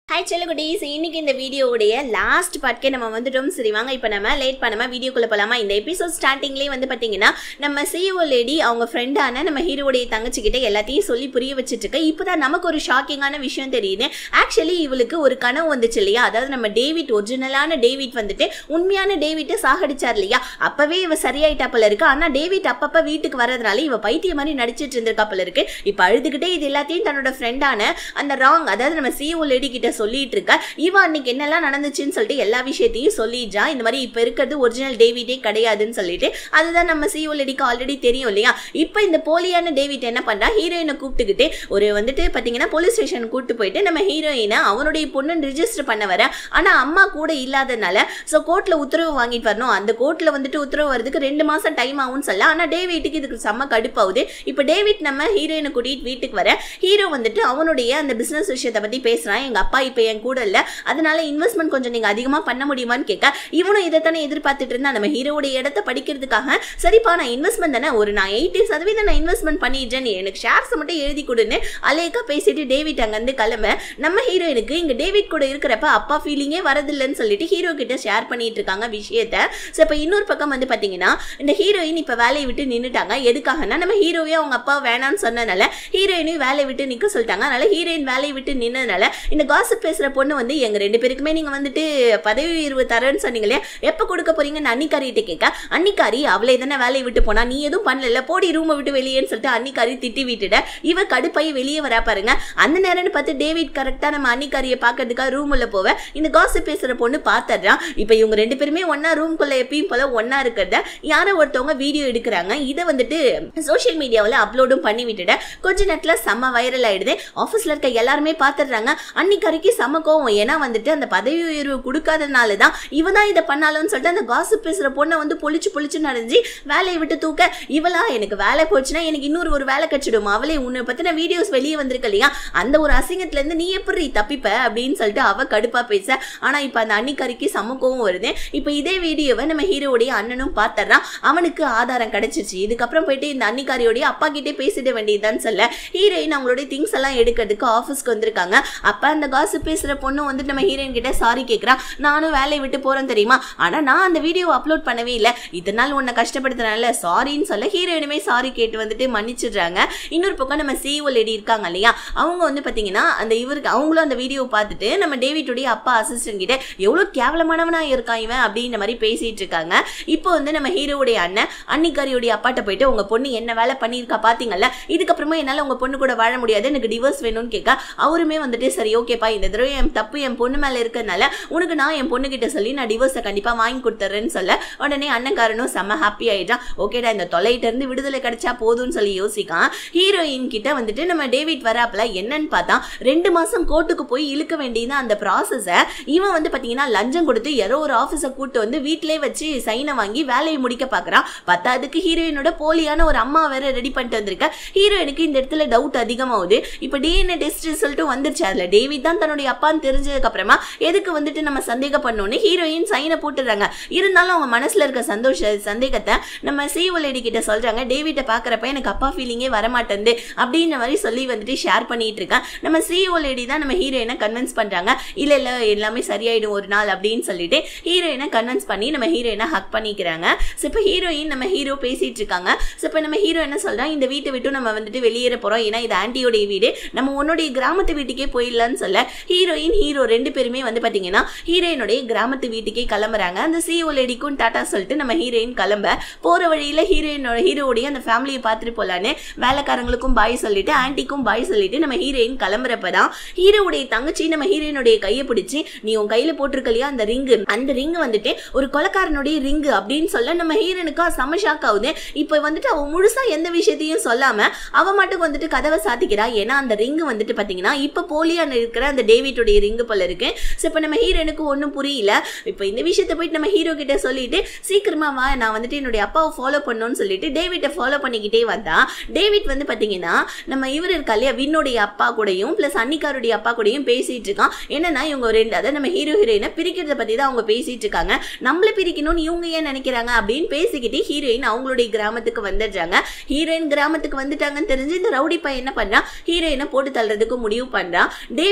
hi செல்லுகுட்டீஸ் இன்னைக்கு இந்த வீடியோவுடைய last பார்ட்கே நம்ம வந்துட்டோம் சரி வாங்க இப்போ நம்ம லேட் பண்ணாமல் வீடியோக்குள்ளே போகலாமா இந்த எபிசோட் ஸ்டார்டிங்லேயே வந்து பார்த்தீங்கன்னா நம்ம சிஓ லேடி அவங்க ஃப்ரெண்டான நம்ம ஹீரோடைய தங்கச்சிக்கிட்ட எல்லாத்தையும் சொல்லி புரிய வச்சுட்டு இருக்க இப்போ தான் நமக்கு ஒரு ஷாக்கிங்கான விஷயம் தெரியுது ஆக்சுவலி இவளுக்கு ஒரு கனவு வந்துச்சு இல்லையா அதாவது நம்ம டேவிட் ஒரிஜினலான டேவிட் வந்துட்டு உண்மையான டேவிட்டை சாகடிச்சார் இல்லையா அப்பவே இவ சரியாயிட்டா போல இருக்கு ஆனால் டேவிட் அப்பப்போ வீட்டுக்கு வர்றதுனால இவ பைத்திய மாதிரி நடிச்சிட்டு இருந்திருக்கா போல இருக்கு இப்போ அழுதுகிட்டே இது எல்லாத்தையும் தன்னோட ஃப்ரெண்டான அந்த ராங் அதாவது நம்ம சிஓ லேடி கிட்ட சொல்லிட்டு இருக்க இவ அன்னைக்கு என்னெல்லாம் நடந்துச்சுன்னு சொல்லிட்டு எல்லா விஷயத்தையும் சொல்லிடுறா இந்த மாதிரி இப்போ இருக்கிறது ஒரிஜினல் டேவிடே கிடையாதுன்னு சொல்லிட்டு அதுதான் நம்ம சிஓ லேடிக்கு ஆல்ரெடி தெரியும் இல்லையா இப்போ இந்த போலியான டேவிட் என்ன பண்றா ஹீரோயினை கூப்பிட்டுக்கிட்டு ஒரு வந்துட்டு பார்த்தீங்கன்னா போலீஸ் ஸ்டேஷன் கூப்பிட்டு போயிட்டு நம்ம ஹீரோயினை அவனுடைய பொண்ணுன்னு ரிஜிஸ்டர் பண்ண வர ஆனால் அம்மா கூட இல்லாதனால ஸோ கோர்ட்டில் உத்தரவு வாங்கிட்டு வரணும் அந்த கோர்ட்டில் வந்துட்டு உத்தரவு வரதுக்கு ரெண்டு மாதம் டைம் ஆகும்னு சொல்ல ஆனால் டேவிட்டுக்கு இதுக்கு செம்ம கடுப்பாகுது இப்போ டேவிட் நம்ம ஹீரோயினை கூட்டிகிட்டு வீட்டுக்கு வர ஹீரோ வந்துட்டு அவனுடைய அந்த பிஸ்னஸ் விஷயத்தை பற்றி பேசுகிறான் எங்கள் அப்பா இப்போ என் கூட இல்லை அதனால இன்வெஸ்ட்மெண்ட் கொஞ்சம் நீங்கள் அதிகமாக பண்ண முடியுமான்னு கேட்க இவனும் இதைத்தானே எதிர்பார்த்துட்டு இருந்தா நம்ம ஹீரோடைய இடத்த படிக்கிறதுக்காக சரிப்பா நான் இன்வெஸ்ட்மெண்ட் தானே ஒரு நான் எயிட்டி சதவீதம் நான் இன்வெஸ்ட்மெண்ட் பண்ணிடுறேன் நீ எனக்கு ஷேர்ஸை மட்டும் எழுதி கொடுன்னு அலேக்கா பேசிட்டு டேவிட் அங்கேருந்து கிளம்ப நம்ம ஹீரோயினுக்கு இங்கே டேவிட் கூட இருக்கிறப்ப அப்பா ஃபீலிங்கே வரதில்லைன்னு சொல்லிட்டு ஹீரோ கிட்ட ஷேர் பண்ணிட்டு இருக்காங்க விஷயத்த ஸோ இப்போ இன்னொரு பக்கம் வந்து பார்த்தீங்கன்னா இந்த ஹீரோயின் இப்போ வேலையை விட்டு நின்றுட்டாங்க எதுக்காகனா நம்ம ஹீரோவே அவங்க அப்பா வேணாம்னு சொன்னனால ஹீரோயினையும் வேலையை விட்டு நிற்க சொல்லிட்டாங்க அதனால ஹீரோயின் வேலையை விட்டு நின்னதுனால இந்த காசப் பேசுகிற பொண்ணு வந்து எங்கள் ரெண்டு பேருக்குமே நீங்கள் வந்துட்டு பதவி உயர்வு தரேன்னு சொன்னீங்க இல்லையா எப்போ கொடுக்க போறீங்கன்னு அன்னிக்காரிகிட்ட கேட்க அன்னிக்காரி அவளை தானே வேலையை விட்டு போனா நீ எதுவும் பண்ணல போடி ரூமை விட்டு வெளியேன்னு சொல்லிட்டு அன்னிக்காரி திட்டி விட்டுட இவ கடுப்பாயி வெளியே வரா பாருங்க அந்த நேரம்னு பார்த்து டேவிட் கரெக்டாக நம்ம அன்னிக்காரியை பார்க்கறதுக்காக ரூம் உள்ள போவ இந்த காசப் பேசுகிற பொண்ணு பார்த்துடுறான் இப்போ இவங்க ரெண்டு பேருமே ஒன்றா ரூம்குள்ள எப்பயும் போல ஒன்றா இருக்கிறத யாரோ ஒருத்தவங்க வீடியோ எடுக்கிறாங்க இதை வந்துட்டு சோஷியல் மீடியாவில் அப்லோடும் பண்ணி விட்டுட கொஞ்ச நேரத்தில் செம்ம வைரல் ஆயிடுது ஆஃபீஸில் இருக்க எல்லாருமே பார்த்துடுறாங்க அன்னிக்கரைக்கு செம்ம கோவம் ஏன்னா வந்துட்டு அந்த பதவி உயர்வு கொடுக்காதனால தான் இவ தான் இதை பண்ணாலும்னு சொல்லிட்டு அந்த காசு பேசுகிற பொண்ணை வந்து பொழிச்சு பொழிச்சு நடந்து வேலையை விட்டு தூக்க இவளா எனக்கு வேலை போச்சுன்னா எனக்கு இன்னொரு ஒரு வேலை கச்சிடும் அவளே உன்னை பற்றின வீடியோஸ் வெளியே வந்திருக்கு இல்லையா அந்த ஒரு அசிங்கத்துலேருந்து நீ எப்படி தப்பிப்ப அப்படின்னு சொல்லிட்டு அவ கடுப்பாக பேச ஆனால் இப்போ அந்த அன்னிக்கரைக்கு செம்ம கோவம் வருது இப்போ இதே வீடியோவை நம்ம ஹீரோடைய அண்ணனும் பார்த்துறான் அவனுக்கு ஆதாரம் கிடைச்சிருச்சு இதுக்கப்புறம் போயிட்டு இந்த அன்னிக்காரியோடைய அப்பா கிட்டே பேசிட வேண்டியதுதான் சொல்ல ஹீரோயின் அவங்களுடைய திங்ஸ் எல்லாம் எடுக்கிறதுக்கு ஆஃபீஸ்க்கு வந்திருக்காங்க அப்போ அந்த காசு பேசுகிற பொண்ணு வந்துட்டு நம்ம ஹீரோயின் கிட்ட சாரி கேட்குறா நானும் வேலையை விட்டு போகிறேன் தெரியுமா ஆனால் நான் அந்த வீடியோ அப்லோட் பண்ணவே இல்லை இதனால் உன்னை கஷ்டப்படுத்துறனால சாரின்னு சொல்ல ஹீரோயினுமே சாரி கேட்டு வந்துட்டு மன்னிச்சிடுறாங்க இன்னொரு பக்கம் நம்ம சிஓ லேடி இருக்காங்க இல்லையா அவங்க வந்து பார்த்தீங்கன்னா அந்த இவருக்கு அவங்களும் அந்த வீடியோ பார்த்துட்டு நம்ம டேவிட்டுடைய அப்பா அசிஸ்டன்ட் கிட்ட எவ்வளோ கேவலமானவனா இருக்கான் இவன் அப்படின்ற மாதிரி பேசிட்டு இருக்காங்க இப்போ வந்து நம்ம ஹீரோவுடைய அண்ணன் அன்னிக்காரியோடைய அப்பாட்ட போயிட்டு உங்க பொண்ணு என்ன வேலை பண்ணியிருக்கா பார்த்தீங்கல்ல இதுக்கப்புறமா என்னால் உங்க பொண்ணு கூட வாழ முடியாது எனக்கு டிவோர்ஸ் வேணும்னு கேட்க அவருமே வந்துட்டு சரி ஓகேப்பா இந்த தடவை என் தப்பு என் பொண்ணு மேலே இருக்கிறதுனால உனக்கு நான் என் பொண்ணு கிட்ட சொல்லி நான் டிவோர்ஸை கண்டிப்பாக வாங்கி கொடுத்துறேன்னு சொல்ல உடனே அண்ணன்காரனும் செம்ம ஹாப்பி ஆயிட்டான் ஓகேடா இந்த தொலைகிட்ட இருந்து விடுதலை கிடைச்சா போதும்னு சொல்லி யோசிக்கான் ஹீரோயின் கிட்ட வந்துட்டு நம்ம டேவிட் வராப்புல என்னன்னு பார்த்தா ரெண்டு மாசம் கோர்ட்டுக்கு போய் இழுக்க வேண்டியது அந்த ப்ராசஸை இவன் வந்து பார்த்தீங்கன்னா லஞ்சம் கொடுத்து யாரோ ஒரு ஆஃபீஸை கூட்டு வந்து வீட்டிலே வச்சு சைனை வாங்கி வேலையை முடிக்க பார்க்குறான் பத்தாவதுக்கு ஹீரோயினோட போலியான ஒரு அம்மா வேற ரெடி பண்ணிட்டு வந்திருக்க ஹீரோயினுக்கு இந்த இடத்துல டவுட் அதிகமாகுது இப்போ டிஎன்ஏ டெஸ்ட் ரிசல்ட்டும் வந்துருச்சு அதில் டேவிட் தான் தன்னுடைய அப்பான்னு தெரிஞ்சதுக்கு அப்புறமா எதுக்கு வந்துட்டு நம்ம சந்தேகப்படணும்னு ஹீரோயின் சைனை போட்டுறாங்க இருந்தாலும் அவங்க மனசுல இருக்க சந்தோஷ சந்தேகத்தை நம்ம சிஓ லேடி கிட்ட சொல்றாங்க டேவிட்டை பார்க்குறப்ப எனக்கு அப்பா ஃபீலிங்கே வரமாட்டேங்குது அப்படின்ற மாதிரி சொல்லி வந்துட்டு ஷேர் பண்ணிட்டு இருக்கேன் நம்ம சிஓ லேடி தான் நம்ம ஹீரோயினை கன்வின்ஸ் பண்றாங்க இல்ல இல்ல எல்லாமே சரியாயிடும் ஒரு நாள் அப்படின்னு சொல்லிட்டு ஹீரோயினை கன்வின்ஸ் பண்ணி நம்ம ஹீரோயினை ஹக் பண்ணிக்கிறாங்க ஸோ இப்போ ஹீரோயின் நம்ம ஹீரோ பேசிட்டு இருக்காங்க ஸோ இப்போ நம்ம ஹீரோ என்ன சொல்றா இந்த வீட்டை விட்டு நம்ம வந்துட்டு வெளியேற போறோம் ஏன்னா இது ஆன்ட்டியோடைய வீடு நம்ம உன்னுடைய கிராமத்து வீட்டுக்கே போயிடலான்னு சொல்ல ஹீரோயின் ஹீரோ ரெண்டு பேருமே வந்து பாத்தீங்கன்னா ஹீரோயினுடைய கிராமத்து வீட்டுக்கே கிளம்புறாங்க அந்த சிஓ லேடிக்கும் டாட்டா சொல்லிட்டு நம்ம ஹீரோயின் கிளம்ப போற வழியில ஹீரோயினோட ஹீரோடைய அந்த ஃபேமிலியை பார்த்துட்டு போலான்னு வேலைக்காரங்களுக்கும் பாய் சொல்லிட்டு ஆன்ட்டிக்கும் பாய் சொல்லிட்டு நம்ம ஹீரோயின் கிளம்புறப்ப தான் ஹீரோவுடைய தங்கச்சி நம்ம ஹீரோயினுடைய கையை பிடிச்சி நீ உன் கையில போட்டிருக்கலையா அந்த ரிங்கு அந்த ரிங் வந்துட்டு ஒரு கொலக்காரனுடைய ரிங்கு அப்படின்னு சொல்ல நம்ம ஹீரோனுக்கா செம ஷாக் ஆகுது இப்போ வந்துட்டு அவ முழுசா எந்த விஷயத்தையும் சொல்லாம அவ மட்டும் வந்துட்டு கதவை சாத்திக்கிறா ஏன்னா அந்த ரிங்கு வந்துட்டு பாத்தீங்கன்னா இப்போ போலியா இருக்கிற அந்த டேவிட்டுடைய ரிங்கு போல இருக்கு ஸோ இப்போ நம்ம ஹீரோனுக்கு ஒன்றும் புரியல இப்போ இந்த விஷயத்த போயிட்டு நம்ம ஹீரோ கிட்ட சொல்லிட்டு சீக்கிரமா வா நான் வந்துட்டு என்னுடைய அப்பாவை ஃபாலோ பண்ணணும்னு சொல்லிட்டு டேவிட்டை ஃபாலோ பண்ணிக்கிட்டே வந்தா டேவிட் வந்து பாத்தீங்கன்னா நம்ம இவர் இருக்கா இல்லையா வின்னுடைய அப்பா கூடயும் ப்ளஸ் அன்னிக்காருடைய அப்பா கூடயும் பேசிட்டு இருக்கான் என்னன்னா இவங்க ரெண்டு அதாவது நம்ம ஹீரோ ஹீரோயினை பிரிக்கிறத பத்தி தான் அவங்க பேசிட்டு இருக்காங்க நம்மள பிரிக்கணும்னு இவங்க ஏன் நினைக்கிறாங்க அப்படின்னு பேசிக்கிட்டு ஹீரோயின் அவங்களுடைய கிராமத்துக்கு வந்துடுறாங்க ஹீரோயின் கிராமத்துக்கு வந்துட்டாங்கன்னு தெரிஞ்சு இந்த ரவுடி பையன் என்ன பண்றான் ஹீரோயினை போட்டு தள்ளுறதுக்கு முடிவு பண்றான் டேவிட் என்ன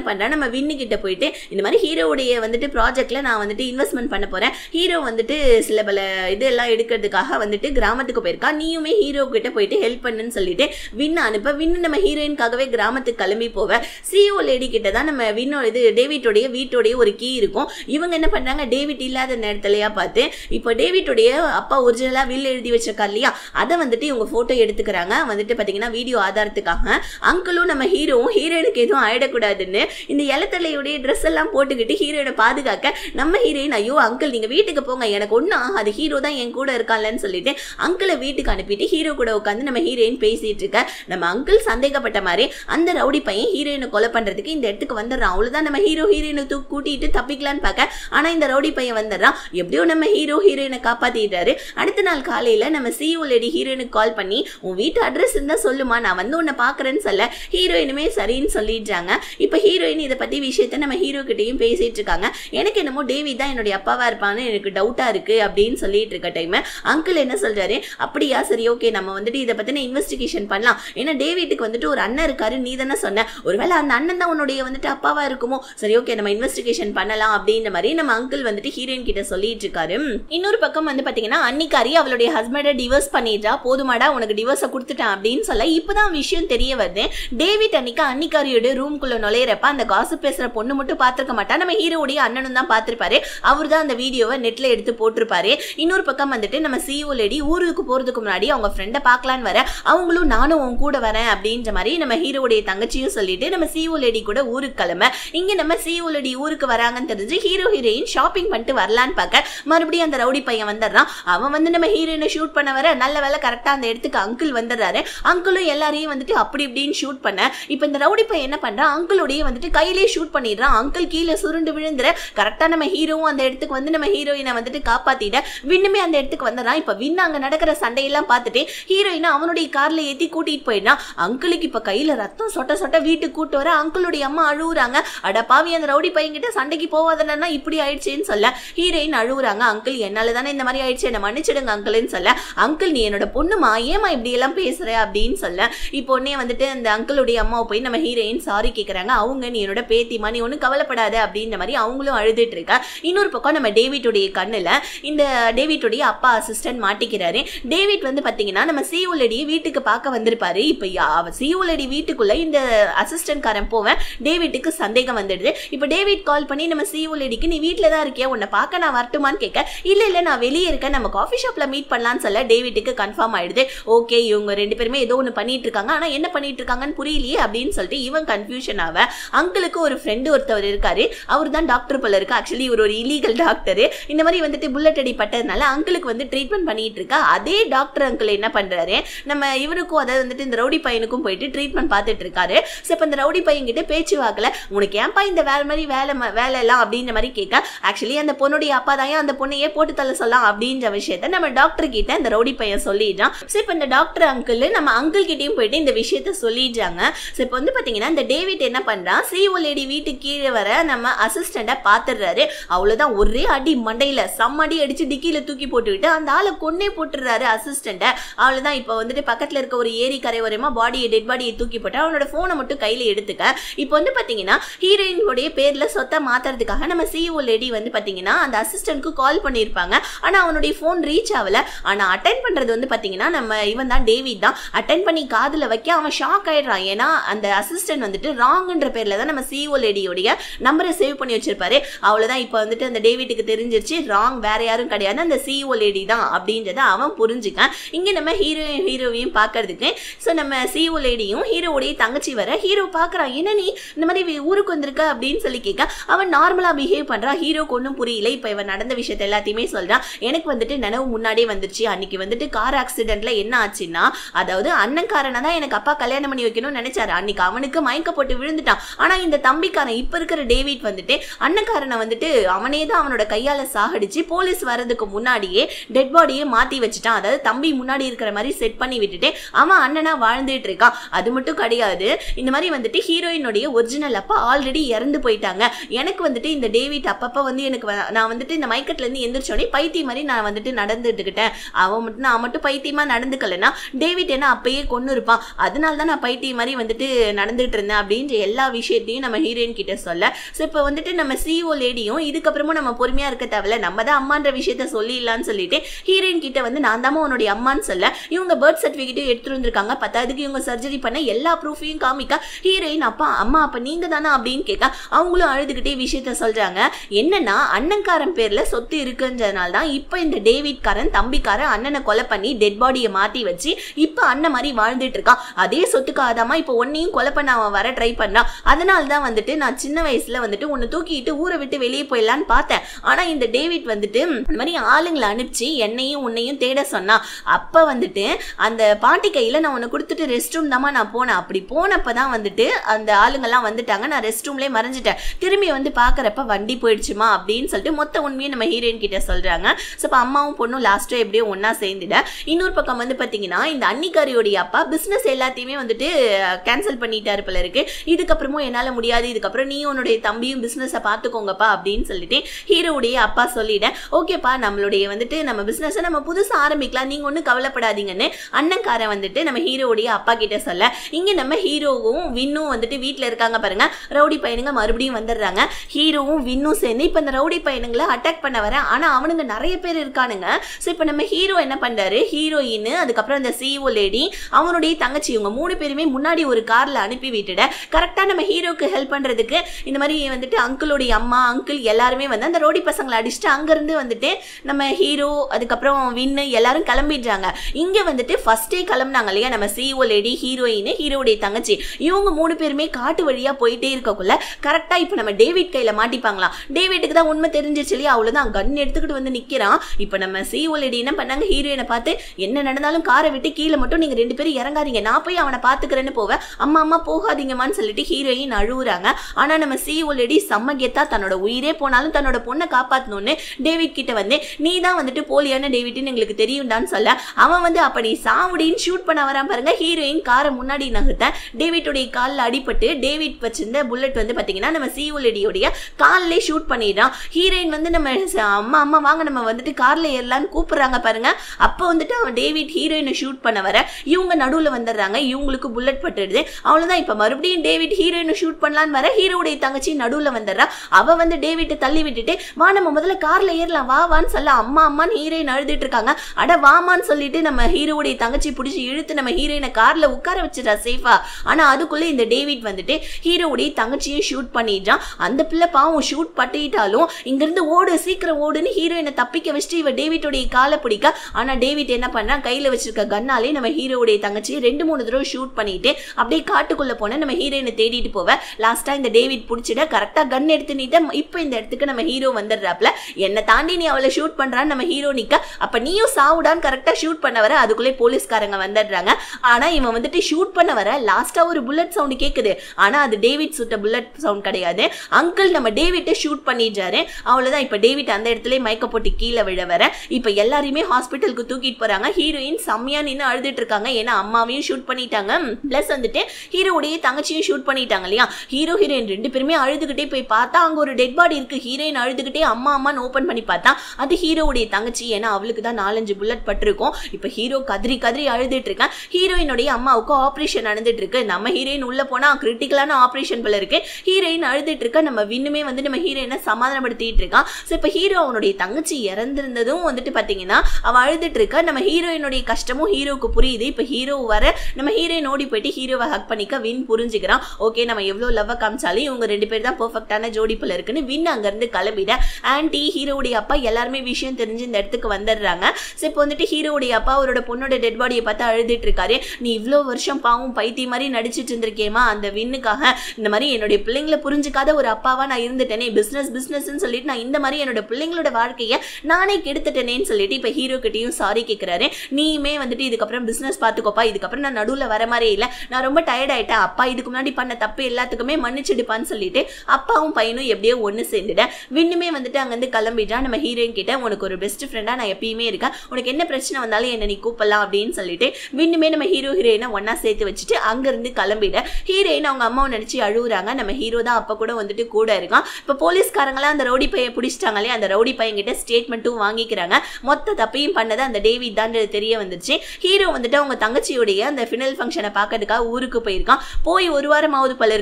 பண்றா நம்ம வின்னு கிட்ட போயிட்டு இந்த மாதிரி ஹீரோவுடைய வந்துட்டு ப்ராஜெக்ட்ல நான் வந்துட்டு இன்வெஸ்ட்மெண்ட் பண்ண போறேன் ஹீரோ வந்துட்டு சில பல இதெல்லாம் எடுக்கிறதுக்காக வந்துட்டு கிராமத்துக்கு போயிருக்கா நீயுமே ஹீரோ கிட்ட போயிட்டு ஹெல்ப் பண்ணுன்னு சொல்லிட்டு வின் அனுப்ப வின் நம்ம ஹீரோயின்காகவே கிராமத்துக்கு கிளம்பி போவ சிஓ லேடி கிட்ட தான் நம்ம வின்னோ இது டேவிட்டோடைய வீட்டோடைய ஒரு கீ இருக்கும் இவங்க என்ன பண்றாங்க டேவிட் இல்லாத நேரத்துலயா பார்த்து இப்போ டேவிட்டோடைய அப்பா ஒரிஜினலா வில் எழுதி வச்சிருக்கா இல்லையா அதை வந்துட்டு இவங்க போட்டோ எடுத்துக்கிறாங்க வந்துட்டு பாத்தீங்கன்னா வீடியோ ஆதாரத்துக்காக அங்கிளும் நம்ம ஹீரோவும் ஹீரோயினுக்கு எதுவும் ஆயிடக்கூடாதுன்னு இந்த இலத்தலையுடைய ட்ரெஸ் எல்லாம் போட்டுக்கிட்டு ஹீரோயினை பாதுகாக்க நம்ம ஹீரோயின் ஐயோ அங்கிள் நீங்க வீட்டுக்கு போங்க எனக்கு ஒன்றும் ஆகாது ஹீரோ தான் என் கூட இருக்கான்லன்னு சொல்லிட்டு அங்கிளை வீட்டுக்கு அனுப்பிட்டு ஹீரோ கூட உட்காந்து நம்ம ஹீரோயின் பேசிட்டு இருக்க நம்ம அங்கிள் சந்தேகப்பட்ட மாதிரி அந்த ரவுடி பையன் ஹீரோயினை கொலை பண்றதுக்கு இந்த இடத்துக்கு வந்துடுறான் அவ்வளவுதான் நம்ம ஹீரோ ஹீரோயினை தூக்கி கூட்டிட்டு தப்பிக்கலான்னு பார்க்க ஆனா இந்த ரவுடி பையன் வந்துடுறான் எப்படியோ நம்ம ஹீரோ ஹீரோயினை காப்பாத்திட்டாரு அடுத்த நாள் காலையில நம்ம சிஓ லேடி ஹீரோயினுக்கு கால் பண்ணி உன் வீட்டு அட்ரஸ் இருந்தா சொல்லுமா நான் வந்து உன்னை பாக்குறேன்னு சொல்ல ஹீரோயினுமே சரின்னு சொல்லிடுறாங்க இப்போ ஹீரோயின் இதை பத்தி விஷயத்த நம்ம ஹீரோ கிட்டயும் பேசிட்டு இருக்காங்க எனக்கு என்னமோ டேவி தான் என்னுடைய அப்பாவா இருப்பான்னு எனக்கு டவுட்டா இருக்கு அப்படின்னு சொல்லிட்டு இருக்க டைம் அங்கிள் என்ன சொல்றாரு அப்படியா சரி ஓகே நம்ம வந்துட்டு இதை பத்தின இன்வெஸ்டிகேஷன் பண்ணலாம் ஏன்னா டேவிட்டுக்கு வந்துட்டு ஒரு அண்ணன் இருக்காரு நீ தானே சொன்ன ஒருவேளை அந்த அண்ணன் தான் உன்னுடைய வந்துட்டு அப்பாவா இருக்குமோ சரி ஓகே நம்ம இன்வெஸ்டிகேஷன் பண்ணலாம் அப்படின்ற மாதிரி நம்ம அங்கிள் வந்துட்டு ஹீரோயின் கிட்ட சொல்லிட்டு இருக்காரு இன்னொரு பக்கம் வந்து பாத்தீங்கன்னா அன்னிக்காரி அவளுடைய ஹஸ்பண்டை டிவோர்ஸ் பண்ணிட்டா போதுமாடா உனக்கு டிவோர்ஸை கொடுத்துட்டேன் அப்படின்னு சொல்ல இப்பதான் விஷயம் தெரிய வருது டேவிட் அன்னிக்கு அன்னிக்காரியோட ரூம்குள்ள நுழையிறப்ப அந்த காசு பேசுற பொண்ணு மட்டும் பார்த்திருக்க மாட்டா நம்ம ஹீரோடைய அண்ணனும் தான் பார்த்திருப்பாரு அவர் தான் அந்த வீடியோவை நெட்ல எடுத்து போட்டிருப்பாரு இன்னொரு பக்கம் வந்துட்டு நம்ம சிஓ லேடி ஊருக்கு போறதுக்கு முன்னாடி அவங்க ஃப்ரெண்டை பார்க்கலான்னு வர அவங்களும் நானும் உன் கூட வரேன் அப்படின்ற மாதிரி நம்ம ஹீரோடைய தங்கச்சியும் சொல்லிட்டு நம்ம சிஓ லேடி கூட ஊருக்கு கிளம்ப இங்க நம்ம சிஓ லேடி ஊருக்கு வராங்கன்னு தெரிஞ்சு ஹீரோ ஹீரோயின் ஷாப்பிங் பண்ணிட்டு வரலான்னு பார்க்க மறுபடியும் அந்த ரவுடி பையன் வந்துடுறான் அவன் வந்து நம்ம ஹீரோயினை ஷூட் பண்ண வர நல்ல வேலை கரெக்டா அந்த இடத்துக்கு அங்கிள் வந்துடுறாரு அங்கிளும் எல்லாரையும் வந்துட்டு அப்படி இப்படின்னு ஷூட் பண்ண இப்போ இந்த ரவுடி பையன் என்ன பண்றான் அங்கிளுடைய வந்துட்டு கையிலே ஷூட் பண்ணிடுறான் அங்கிள் கீழே சுருண்டு விழுந்துற கரெக்டா நம்ம ஹீரோவும் அந்த இடத்துக்கு வந்து நம்ம ஹீரோயினை வந்துட்டு காப்பாத்திட விண்ணுமே அந்த இடத்துக்கு வந்துடுறான் இப்போ வின் அங்க நடக்கிற சண்டையெல்லாம் பார்த்துட்டு ஹீரோயினை அவனுடைய கார்ல ஏத்தி கூட்டிட்டு போயிடான் அங்கிளுக்கு இப்ப கையில ரத்தம் சொட்ட சொட்ட வீட்டுக்கு கூட்டு வர அங்கிளுடைய அம்மா அழுவுறாங்க அட பாவி அந்த ரவுடி பையன்கிட்ட சண்டைக்கு போவாதனா இப்படி ஆயிடுச்சேன்னு சொல்ல ஹீரோயின் அழுவுறாங்க அங்கிள் என்னால தானே இந்த மாதிரி ஆயிடுச்சு என்ன மன்னிச்சிடுங்க அங்கிள்னு சொல்ல அங்கிள் நீ என்னோட பொண்ணுமா ஏமா இப்படி எல்லாம் பேசுற அப்படின்னு சொல்ல இப்போ உடனே வந்துட்டு அந்த அங்கிளுடைய அம்மாவை போய் நம்ம ஹீரோயின் சாரி கேக்குறாங்க அவங்க நீ என்னோட பேத்திமா நீ ஒன்றும் கவலைப்படாத அப்படின்ற மாதிரி அவங்களும் அழுதுட்டு இருக்கா இன்னொரு பக்கம் நம்ம டேவிட்டுடைய கண்ணுல இந்த டேவிட்டுடைய அப்பா அசிஸ்டன்ட் மாட்டிக்கிறாரு டேவிட் வந்து பாத்தீங்கன்னா நம்ம சிஓலடியை வீட்டுக்கு பார்க்க வந்திருப்பாரு இப்போ சிஓலடி வீட்டுக்குள்ள இந்த அசிஸ்டன்ட் காரன் போவேன் டேவிட்டுக்கு சந்தேகம் வந்துடுது இப்போ டேவிட் கால் பண்ணி நம்ம சிஓலடிக்கு நீ வீட்டில் தான் இருக்கியா உன்னை பார்க்க நான் வரட்டுமான்னு கேட்க இல்ல இல்ல நான் வெளியே இருக்கேன் நம்ம காஃபி ஷாப்ல மீட் பண்ணலாம்னு சொல்ல டேவிட்டுக்கு கன்ஃபார்ம் ஆயிடுது ஓகே இவங்க ரெண்டு பேருமே ஏதோ ஒன்று பண்ணிட்டு இருக்காங்க ஆனா என்ன பண்ணிட்டு இருக்காங்கன்னு புரியலையே அப்படின்னு சொல்லிட்டு இவன் கன்ஃபியூஷன் ஆவ அங்கிளுக்கு ஒரு ஃப்ரெண்டு ஒருத்தவர் இருக்காரு அவர் தான் டாக்டர் போல இருக்கு ஆக்சுவலி இவர் ஒரு இல்லீகல் டாக்டர் இந்த மாதிரி வந்துட்டு புல்லட் அடி பட்டதுனால அங்கிளுக்கு வந்து ட்ரீட்மெண்ட் பண்ணிட்டு இருக்கா அதே டாக்டர் அங்கிள் என்ன பண்றாரு நம்ம இவருக்கும் அதாவது வந்துட்டு இந்த ரவுடி பையனுக்கும் போயிட்டு ட்ரீட்மெண்ட் பார்த்துட்டு இருக்காரு ஸோ இப்போ இந்த ரவுடி பையன் கிட்ட பேச்சு வாக்கல உனக்கு ஏன்பா இந்த வேலை மாதிரி வேலை ம- வேலை எல்லாம் அப்படின்ற மாதிரி கேட்க ஆக்சுவலி அந்த பொண்ணுடைய அப்பா தான் அந்த பொண்ணையே போட்டு தள்ள சொல்லலாம் அப்படின்ற விஷயத்த நம்ம டாக்டர் கிட்ட இந்த ரவுடி பையன் சொல்லிடுறான் ஸோ இப்போ இந்த டாக்டர் அங்கிள் நம்ம அங்கிள் கிட்டயும் போயிட்டு இந்த விஷயத்த சொல்லிடுறாங்க ஸோ இப்போ வந்து பார்த்தீங்கன்னா இந்த டேவிட் என்ன பண்றான் சிஓ லேடி வீட்டுக்கு கீழே வர நம்ம அசிஸ்டண்ட்டை பார்த்துடுறாரு அவ்வளோதான் ஒரே அடி மண்டையில செம்ம அடி அடிச்சு டிக்கியில தூக்கி போட்டுவிட்டு அந்த ஆளை கொன்னே போட்டுறாரு அசிஸ்டண்ட்டை அவ்வளோதான் இப்போ வந்துட்டு பக்கத்தில் இருக்க ஒரு ஏரி கரை வரையமா பாடியை டெட் பாடியை தூக்கி போட்டு அவனோட ஃபோனை மட்டும் கையில் எடுத்துக்க இப்போ வந்து பார்த்தீங்கன்னா ஹீரோயினுடைய பேரில் சொத்தை மாத்துறதுக்காக நம்ம சிஓ லேடி வந்து பார்த்தீங்கன்னா அந்த அசிஸ்டன்ட்க்கு கால் பண்ணியிருப்பாங்க ஆனால் அவனுடைய ஃபோன் ரீச் ஆகல ஆனால் அட்டன் பண்ணுறது வந்து பார்த்தீங்கன்னா நம்ம இவன் தான் டேவிட் தான் அட்டன் பண்ணி காதில் வைக்க அவன் ஷாக் ஆயிடுறான் ஏன்னா அந்த அசிஸ்டன்ட் வந்துட்டு ராங்குன்ற பேரில் தான் நம்ம சிஓ லேடியோடைய நம்பரை சேவ் பண்ணி வச்சிருப்பாரு அவ்வளோதான் இப்போ வந்துட்டு அந்த டேவிட்டுக்கு தெரிஞ்சிருச்சு ராங் வேற யாரும் கிடையாது அந்த சிஓ லேடி தான் அப்படின்றத அவன் புரிஞ்சுக்க இங்கே நம்ம ஹீரோ ஹீரோவையும் பார்க்கறதுக்கு ஸோ நம்ம சிஓ லேடியும் ஹீரோவுடைய தங்கச்சி வர ஹீரோ பார்க்குறான் என்ன நீ இந்த மாதிரி வி- ஊருக்கு வந்திருக்க அப்படின்னு சொல்லி கேட்க அவன் நார்மலாக பிஹேவ் பண்ணுறான் ஹீரோக்கு ஒன்றும் புரியல இப்போ இவன் நடந்த விஷயத்த எல்லாத்தையுமே சொல்கிறான் எனக்கு வந்துட்டு நினைவு முன்னாடியே வந்துருச்சு அன்னைக்கு வந்துட்டு கார் ஆக்சிடென்ட்ல என்ன ஆச்சுன்னா அதாவது அண்ணன்காரனை தான் எனக்கு அப்பா கல்யாணம் பண்ணி வைக்கணும்னு நினைச்சாரு அன்னைக்கு அவனுக்கு மயக்க போட்டு விழுந்துட்டான் ஆனா இந்த தம்பிக்காரன் இப்ப இருக்கிற டேவிட் வந்துட்டு அண்ணன்காரனை வந்துட்டு அவனே தான் அவனோட கையால சாகடிச்சு போலீஸ் வர்றதுக்கு முன்னாடியே டெட் பாடியே மாத்தி வச்சுட்டான் அதாவது தம்பி முன்னாடி இருக்கிற மாதிரி செட் பண்ணி விட்டுட்டு அவன் அண்ணனா வாழ்ந்துட்டு இருக்கான் அது மட்டும் கிடையாது இந்த மாதிரி வந்துட்டு ஹீரோயினுடைய ஒரிஜினல் அப்பா ஆல்ரெடி இறந்து போயிட்டாங்க எனக்கு வந்துட்டு இந்த டேவிட் அப்பப்ப வந்து எனக்கு வ- நான் வந்துட்டு இந்த மயக்கத்துல இருந்து எந்திரிச்சோடனே பைத்தியம் மாதிரி நான் வந்துட்டு நடந்துட்டுக்கிட்டேன் அவன் மட்டும் நான் மட்டும் பைத்தியமா நடந்துக்கலன்னா டேவிட் என்ன அப்பயே கொண்டு இருப்பான் அதனால தான் நான் பைத்தியம் மாதிரி வந்துட்டு நடந்துட்டு இருந்தேன் அப்படின்ற எல்லா விஷயத்தையும் விஷயத்தையும் நம்ம ஹீரோயின் கிட்ட சொல்ல ஸோ இப்போ வந்துட்டு நம்ம சிஓ லேடியும் இதுக்கப்புறமும் நம்ம பொறுமையா இருக்க தேவையில்ல நம்ம தான் அம்மான்ற விஷயத்த சொல்லிடலாம்னு சொல்லிட்டு ஹீரோயின் கிட்ட வந்து நான் தாம்மா உன்னுடைய அம்மான்னு சொல்ல இவங்க பர்த் சர்டிஃபிகேட்டும் எடுத்துட்டு வந்திருக்காங்க பத்தாவதுக்கு இவங்க சர்ஜரி பண்ண எல்லா ப்ரூஃபையும் காமிக்க ஹீரோயின் அப்பா அம்மா அப்ப நீங்க தானே அப்படின்னு கேட்க அவங்களும் அழுதுகிட்டே விஷயத்த சொல்றாங்க என்னன்னா அண்ணன்காரன் பேர்ல சொத்து இருக்குன்றதுனால தான் இப்போ இந்த டேவிட் காரன் தம்பிக்காரன் அண்ணனை கொலை பண்ணி டெட் பாடியை மாத்தி வச்சு இப்போ அண்ணன் மாதிரி வாழ்ந்துட்டு இருக்கான் அதே சொத்துக்கு ஆதாமா இப்போ உன்னையும் கொலை பண்ண அவன் வர ட்ரை பண்ணான் அதனால தான் வந்துட்டு நான் சின்ன வயசுல வந்துட்டு உன்னை தூக்கிட்டு ஊரை விட்டு வெளியே போயிடலான்னு பார்த்தேன் ஆனா இந்த டேவிட் வந்துட்டு இந்த மாதிரி ஆளுங்களை அனுப்பிச்சு என்னையும் உன்னையும் தேட சொன்னா அப்ப வந்துட்டு அந்த பாட்டி கையில நான் உன்னை கொடுத்துட்டு ரெஸ்ட் ரூம் தாம்மா நான் போனேன் அப்படி போனப்ப தான் வந்துட்டு அந்த ஆளுங்கெல்லாம் வந்துட்டாங்க நான் ரெஸ்ட் ரூம்லேயே மறைஞ்சிட்டேன் திரும்பி வந்து பார்க்கறப்ப வண்டி போயிடுச்சுமா அப்படின்னு சொல்லிட்டு மொத்த உண்மையை நம்ம ஹீரோயின் கிட்ட சொல்றாங்க ஸோ இப்போ அம்மாவும் பொண்ணும் லாஸ்ட்டாக எப்படியோ ஒன்றா சேர்ந்துட இன்னொரு பக்கம் வந்து பார்த்தீங்கன்னா இந்த அன்னிக்காரியோடைய அப்பா பிஸ்னஸ் எல்லாத்தையுமே வந்துட்டு கேன்சல் பண்ணிட்டாரு போல இருக்கு இதுக்கப்புறமும் என்னால் முடியாது இதுக்கப்புறம் நீ உன்னுடைய தம்பியும் பிஸ்னஸை பார்த்துக்கோங்கப்பா அப்படின்னு சொல்லிட்டு ஹீரோவுடைய அப்பா சொல்லிட்டேன் ஓகேப்பா நம்மளுடைய வந்துட்டு நம்ம பிஸ்னஸை நம்ம புதுசாக ஆரம்பிக்கலாம் நீங்கள் ஒன்றும் கவலைப்படாதீங்கன்னு அண்ணன்காரன் வந்துட்டு நம்ம ஹீரோவுடைய அப்பா கிட்ட சொல்ல இங்கே நம்ம ஹீரோவும் வின்னும் வந்துட்டு வீட்டில் இருக்காங்க பாருங்க ரவுடி பையனுங்க மறுபடியும் வந்துடுறாங்க ஹீரோவும் வின்னும் சேர்ந்து இப்போ இந்த ரவுடி பையனுங்களை அட்டாக் பண்ண வரேன் ஆனால் அவனுங்க நிறைய பேர் இருக்கானுங்க ஸோ இப்போ நம்ம ஹீரோ என்ன பண்ணுறாரு ஹீரோயின் அதுக்கப்புறம் அந்த சிஓ லேடி அவனுடைய தங்கச்சி இவங்க மூணு பேருமே முன்னாடி ஒரு காரில் அனுப்பி விட்டுட கரெக்டாக நம்ம ஹீரோக்கு ஹெல்ப் பண்ணுறதுக்கு இந்த மாதிரி வந்துட்டு அங்கிளுடைய அம்மா அங்கிள் எல்லாருமே வந்து அந்த ரோடி பசங்களை அடிச்சுட்டு அங்கேருந்து வந்துட்டு நம்ம ஹீரோ அதுக்கப்புறம் வின்னு எல்லாரும் கிளம்பிடுறாங்க இங்கே வந்துட்டு ஃபர்ஸ்டே கிளம்புனாங்க இல்லையா நம்ம சிஓ லேடி ஹீரோயின் ஹீரோடைய தங்கச்சி இவங்க மூணு பேருமே காட்டு வழியாக போயிட்டே இருக்கக்குள்ள கரெக்டாக இப்போ நம்ம டேவிட் கையில் மாட்டிப்பாங்களாம் டேவிட்டுக்கு தான் உண்மை தெரிஞ்சிச்சு இல்லையா அவ்வளோதான் கன் எடுத்துக்கிட்டு வந்து நிற்கிறான் இப்போ நம்ம சிஓ லேடி என்ன பண்ணாங்க ஹீரோயினை பார்த்து என்ன நடந்தாலும் காரை விட்டு கீழே மட்டும் நீங்கள் ரெண்டு பேரும் இறங்காதீங்க நான் போய் அவனை பார்த்துக்கிறேன்னு போவேன் அம்மா அம்மா போகாதீங்கம்மான்னு சொல்லிட்டு ஹீரோயின் அழுவுறாங்க ஆனால் நம்ம சிஓ லேடி செம்ம கெத்தா தன்னோட உயிரே போனாலும் தன்னோட பொண்ணை காப்பாற்றணும்னு டேவிட் கிட்ட வந்து நீ தான் வந்துட்டு போலியான டேவிட்னு எங்களுக்கு தெரியும்டான்னு சொல்ல அவன் வந்து அப்ப நீ சாவுடின்னு ஷூட் பண்ண வரான் பாருங்க ஹீரோயின் காரை முன்னாடி நகர்த்த டேவிட்டுடைய காலில் அடிபட்டு டேவிட் வச்சிருந்த புல்லட் வந்து பார்த்தீங்கன்னா நம்ம சிஓ லேடியோடைய காலிலே ஷூட் பண்ணிடுறான் ஹீரோயின் வந்து நம்ம ச- அம்மா அம்மா வாங்க நம்ம வந்துட்டு கார்ல ஏறலான்னு கூப்பிடுறாங்க பாருங்க அப்போ வந்துட்டு அவன் டேவிட் ஹீரோயினை ஷூட் பண்ண வர இவங்க நடுவில் வந்துடுறாங்க இவங்களுக்கு புல்லட் பட்டுடுது அவ்வளோதான் இப்போ மறுபடியும் டேவிட் ஹீரோயினை ஷூட் பண்ணலான்னு வர ஹீரோடைய தங்கச்சி நடுவில் வந்துடுறா அவ வந்து டேவிட்டை தள்ளி விட்டுட்டு வா நம்ம முதல்ல கார்ல ஏறலாம் வா வான்னு சொல்ல அம்மா அம்மான்னு ஹீரோயின் அழுதுட்டு இருக்காங்க அட வாமான்னு சொல்லிட்டு நம்ம ஹீரோவுடைய தங்கச்சி பிடிச்சி இழுத்து நம்ம ஹீரோயினை கார்ல உட்கார வச்சிடா சேஃபா ஆனா அதுக்குள்ள இந்த டேவிட் வந்துட்டு ஹீரோவுடைய தங்கச்சியும் ஷூட் பண்ணிடுறான் அந்த பிள்ளை பாவம் ஷூட் பட்டிட்டாலும் இங்கிருந்து ஓடு சீக்கிரம் ஓடுன்னு ஹீரோயினை தப்பிக்க வச்சுட்டு இவ டேவிட்டோடைய காலை பிடிக்க ஆனா டேவிட் என்ன பண்றான் கையில வச்சிருக்க கன்னாலே நம்ம ஹீரோவுடைய தங்கச்சி ரெண்டு மூணு தடவை ஷூட் பண்ணிட்டு அப்படியே காட்டுக்குள்ள போன நம்ம ஹீரோயினை தேடிட்டு போவ லாஸ்டா இந்த டேவிட் பிடிச்சிட கரெக்டா கன் எடுத்து நீட்ட இப்போ இந்த இடத்துக்கு நம்ம ஹீரோ வந்துடுறாப்ல என்னை தாண்டி நீ அவளை ஷூட் பண்றான்னு நம்ம ஹீரோ நிக்க அப்ப நீயும் சாவுடான்னு கரெக்டா ஷூட் பண்ண வர அதுக்குள்ளே போலீஸ்காரங்க வந்துடுறாங்க ஆனா இவன் வந்துட்டு ஷூட் பண்ண வர லாஸ்டா ஒரு புல்லட் சவுண்ட் கேக்குது ஆனா அது டேவிட் சுட்ட புல்லட் சவுண்ட் கிடையாது அங்கிள் நம்ம டேவிட்டை ஷூட் பண்ணிடுறாரு அவ்வளவுதான் இப்ப டேவிட் அந்த இடத்துல மயக்க போட்டு கீழே விழ வர இப்ப எல்லாரையுமே ஹாஸ்பிட்டலுக்கு தூக்கிட்டு போறாங்க ஹீரோயின் செம்மையா நின்று அழுதுட்டு இருக்காங்க ஏன்னா அம்மாவையும் ஷூட் பண்ணிட்டாங்க பிளஸ் வந்துட்டு ஹீரோவுடைய தங்கச்சியும் ஷூட் பண்ணிட்டாங்க இல்லையா ஹீரோ ஹீரோயின் ரெண்டு பேருமே அழுதுகிட்டே போய் பார்த்தா அங்க ஒரு டெட் பாடி இருக்கு ஹீரோயின் அழுதுகிட்டே அம்மா அம்மான்னு ஓபன் பண்ணி பார்த்தா அது ஹீரோவுடைய தங்கச்சி ஏன்னா அவளுக்கு தான் நாலஞ்சு புல்லட் பட்டிருக்கும் இப்ப ஹீரோ கதறி கதறி அழுதுட்டு இருக்கேன் ஹீரோயினுடைய அம்மாவுக்கு ஆபரேஷன் நடந்துட்டு இருக்கு நம்ம ஹீரோயின் உள்ள போனா கிரிட்டிக்கலான ஆபரேஷன் போல இருக்கு ஹீரோயின் அழுதுட்டு இருக்க நம்ம விண்ணுமே வந்து நம்ம ஹீரோயினை சமாதானப்படுத்திட்டு இருக்கான் ஸோ இப்போ ஹீரோ அவனுடைய தங்கச்சி இறந்திருந்ததும் வந்துட்டு பார்த்தீங்கன்னா அவ அழுதுட்டு இருக்க நம்ம ஹீரோயினுடைய கஷ்டமும் ஹீரோவுக்கு புரியுது இப்போ ஹீரோ வர நம்ம ஹீரோயின் ஓடி போயிட்டு ஹீரோவை ஹக் பண்ணிக்க வின் புரிஞ்சுக்கிறான் ஓகே நம்ம எவ்வளோ லவ்வை காமிச்சாலும் இவங்க ரெண்டு பேர் தான் பெர்ஃபெக்டான ஜோடி போல இருக்குன்னு வின் அங்கேருந்து கிளம்பிட ஆன்டி ஹீரோவுடைய அப்பா எல்லாருமே விஷயம் தெரிஞ்சு இந்த இடத்துக்கு வந்துடுறாங்க ஸோ இப்போ வந்துட்டு ஹீரோவுடைய அப்பா அவரோட பொண்ணோட டெட் பாடியை பார்த்து அழுதுட்டு இருக்காரு நீ இவ்வளோ வருஷம் பாவம் பைத்திய மாதிரி நடிச்சிட்டு இருந்திருக்கேமா அந்த வின்னுக்காக இந்த மாதிரி என்னுடைய பிள்ளைங்களை புரிஞ்சுக்காத ஒரு அப்பாவா நான் இருந்துட்டேனே பிஸ்னஸ் பிஸ்னஸ்ன்னு சொல்லிட்டு நான் இந்த மாதிரி என்னோட பிள்ளைங்களோட வாழ்க்கையை நானே கெடுத்துட்டேனேன்னு சொல்லிட்டு இப்போ ஹீரோ கிட்டயும் சாரி கேட்குறாரு நீயுமே வந்துட்டு இதுக்கப்புறம் பிஸ்னஸ் பார்த்துக்கோப்பா இதுக்கப்புறம் நான் நடுவில் வர மாதிரியே இல்லை நான் ரொம்ப டயர்ட் ஆயிட்டேன் அப்பா இதுக்கு முன்னாடி பண்ண தப்பு எல்லாத்துக்குமே மன்னிச்சிடுப்பான்னு சொல்லிட்டு அப்பாவும் பையனும் எப்படியோ ஒன்று சேர்ந்துட விண்ணுமே வந்துட்டு அங்கேருந்து கிளம்பிட்டான் நம்ம ஹீரோயின் கிட்ட உனக்கு ஒரு பெஸ்ட் ஃப்ரெண்டாக நான் எப்பயுமே இருக்கேன் உனக்கு என்ன பிரச்சனை வந்தாலும் என்ன நீ கூப்பிடலாம் அப்படின்னு சொல்லிட்டு விண்ணுமே நம்ம ஹீரோ ஹீரோயினை ஒன்றா சேர்த்து வச்சுட்டு அங்கேருந்து கிளம்பிட ஹீரோயின் அவங்க அம்மாவை நினச்சி அழுகுறாங்க நம்ம ஹீரோ தான் அப்போ கூட வந்துட்டு கூட இருக்கான் இப்போ போலீஸ்காரங்களாம் அந்த ரவுடி பையன் பிடிச்சிட்டாங்களே அந்த ரவுடி பையன் கிட்ட ஸ்டேட்மெண்ட்டும் வாங்கிக்கிறாங்க மொத்த தப்பையும் பண்ணது அந்த டேவிட் தான் தெரிய வந்துச்சு ஹீரோ வந்துட்டு அவங்க தங்கச்சியுடைய அந்த ஃபினல் ஃபங்க்ஷனை பார்க்கறதுக்காக ஊருக்கு போயிருக்கான் போய் ஒரு வாரம் ஆகுது போல இருக்கு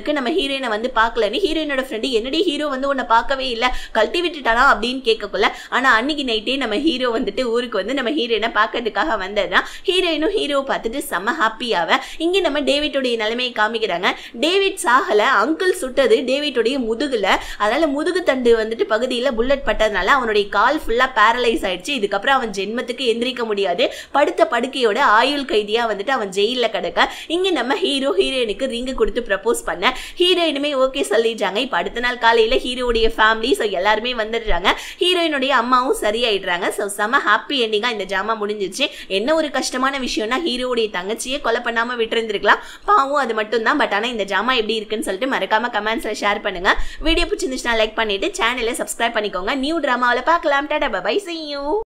இருக்கு நம்ம ஹீரோயினை வந்து பார்க்கலன்னு ஹீரோயினோட ஃப்ரெண்டு என்னடி ஹீரோ வந்து உன்னை பார்க்கவே இல்லை கழட்டி விட்டுட்டானா அப்படின்னு கேட்கக்குள்ள ஆனா அன்னைக்கு நைட்டே நம்ம ஹீரோ வந்துட்டு ஊருக்கு வந்து நம்ம ஹீரோயினை பார்க்கறதுக்காக வந்ததுதான் ஹீரோயினும் ஹீரோ பார்த்துட்டு செம்ம ஹாப்பியாவ இங்க நம்ம டேவிட்டோடைய நிலைமையை காமிக்கிறாங்க டேவிட் சாகல அங்கிள் சுட்டது டேவிட்டோடைய முதுகுல அதனால முதுகு தண்டு வந்துட்டு பகுதியில் புல்லட் பட்டதுனால அவனுடைய கால் ஃபுல்லா பேரலைஸ் ஆயிடுச்சு இதுக்கப்புறம் அவன் ஜென்மத்துக்கு எந்திரிக்க முடியாது படுத்த படுக்கையோட ஆயுள் கைதியா வந்துட்டு அவன் ஜெயில கிடக்க இங்க நம்ம ஹீரோ ஹீரோயினுக்கு ரிங்கு கொடுத்து ப்ரப்போஸ் பண்ண ஹீரோயினுமே ஓகே சொல்லிடுறாங்க இப்போ அடுத்த நாள் காலையில ஹீரோடைய ஃபேமிலி ஸோ எல்லாருமே வந்துடுறாங்க ஹீரோயினுடைய அம்மாவும் சரியாயிடுறாங்க ஸோ செம ஹாப்பி எண்டிங்கா இந்த ஜாமா முடிஞ்சிச்சு என்ன ஒரு கஷ்டமான விஷயம்னா ஹீரோடைய தங்கச்சியை கொலை பண்ணாம விட்டுருந்துருக்கலாம் பாவம் அது மட்டும் தான் பட் ஆனா இந்த ஜாமா எப்படி இருக்குன்னு சொல்லிட்டு மறக்காம கமெண்ட்ஸ்ல ஷேர் பண்ணுங்க வீடியோ பிடிச்சிருந்துச்சுன்னா லைக் பண்ணிட்டு சேனலை சப்ஸ்கிரைப் பண்ணிக்கோங்க நியூ டிராமாவில் பார்க்கலாம் டாடா பை see you